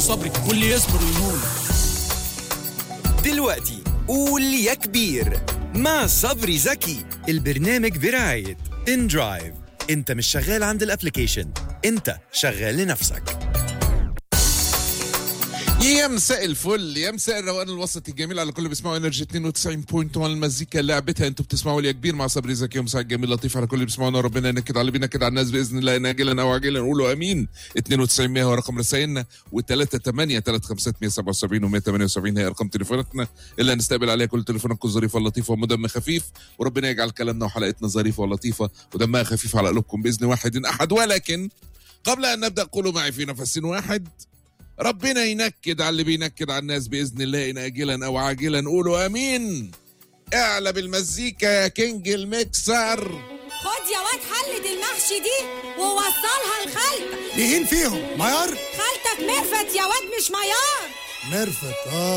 صبري واللي يصبر ينول دلوقتي قول يا كبير مع صبري زكي البرنامج برعاية ان درايف انت مش شغال عند الابليكيشن انت شغال لنفسك يا مساء الفل يا مساء الروقان الوسط الجميل على كل اللي بيسمعوا انرجي 92.1 المزيكا لعبتها انتوا بتسمعوا لي يا كبير مع صبري زكي ومساء الجميل لطيف على كل اللي بيسمعونا ربنا ينكد على بينا كده على الناس باذن الله ناجلا او عاجلا نقولوا امين 92 100 هو رقم رسائلنا و38 351 177 و 178 هي ارقام تليفوناتنا اللي هنستقبل عليها كل تليفوناتكم ظريفه لطيفه ودم خفيف وربنا يجعل كلامنا وحلقتنا ظريفه ولطيفه ودمها خفيف على قلوبكم باذن واحد احد ولكن قبل ان نبدا قولوا معي في نفس واحد ربنا ينكد على اللي بينكد على الناس باذن الله ان اجلا او عاجلا قولوا امين اعلى بالمزيكا يا كينج الميكسر خد يا واد حلة المحشي دي ووصلها لخالتك مين فيهم؟ ميار؟ خالتك ميرفت يا واد مش ميار ميرفت اه